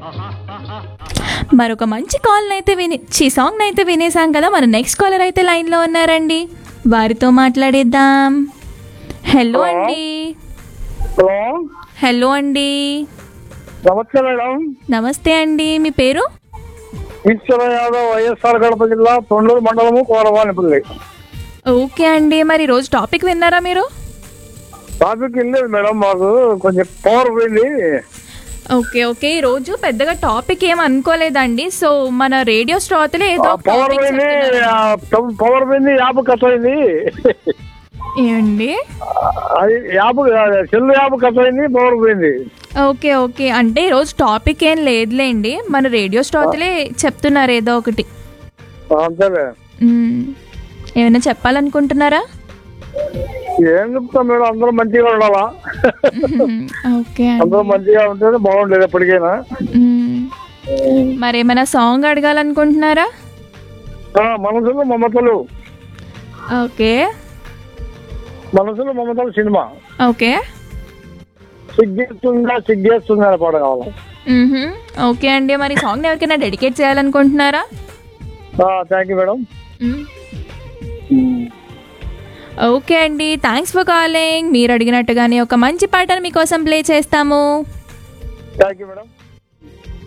మరొక మంచి కాల్ అయితే విని చీ సాంగ్ అయితే వినేసాం కదా మన నెక్స్ట్ కాలర్ అయితే లైన్లో ఉన్నారండి వారితో మాట్లాడేద్దాం హలో అండి హలో హలో అండి నమస్తే మేడం నమస్తే అండి మీ పేరు ఈశ్వర యాదవ్ వైఎస్ఆర్ కడప జిల్లా తొండూరు మండలము కోరవానిపల్లి ఓకే అండి మరి ఈరోజు టాపిక్ విన్నారా మీరు ట్రాఫిక్ వెళ్ళలేదు మేడం మాకు కొంచెం పవర్ పోయింది ఓకే ఓకే ఈ రోజు పెద్దగా టాపిక్ ఏం అనుకోలేదండి సో మన రేడియో శ్రోతలే ఏదో ఒక పవర్ topic పోయింది చెప్తున్నారు. ఆ, పవ- పవర్ పోయింది యాప్ కట్ అయింది ఏమండి అది యాప్ సెల్ యాప్ కట్ అయింది పవర్ పోయింది ఓకే ఓకే అంటే ఈరోజు టాపిక్ ఏం లేదులేండి మన రేడియో శ్రోతలే చెప్తున్నారు ఏదో ఒకటి ఆ, అంతేలే మ్మ్. ఏమైనా చెప్పాలనుకుంటున్నారా ఏం చెప్తాం మేడం అందరూ మంచిగా ఉండాలా ఓకే అందరూ మంచిగా ఉంటేనే బాగుండేది ఎప్పటికైనా మ్మ్. మరి ఏమైనా సాంగ్ అడగాలనుకుంటున్నారా ఆ, మనసులో మమతలు ఓకే మనసులో మమతలు సినిమా ఓకే సిగ్గేస్తుందా సిగ్గేస్తుందా అనే పాట కావాలి మ్మ్హ. ఓకే అండి మరి సాంగ్ ఎవరికైనా డెడికేట్ చేయాలనుకుంటున్నారా థ్యాంక్ యూ మేడం మ్మ్. ఓకే అండి థ్యాంక్స్ ఫర్ కాలింగ్ మీరు అడిగినట్టుగానే ఒక మంచి పాటను మీకోసం ప్లే చేస్తాము థ్యాంక్ యూ మేడం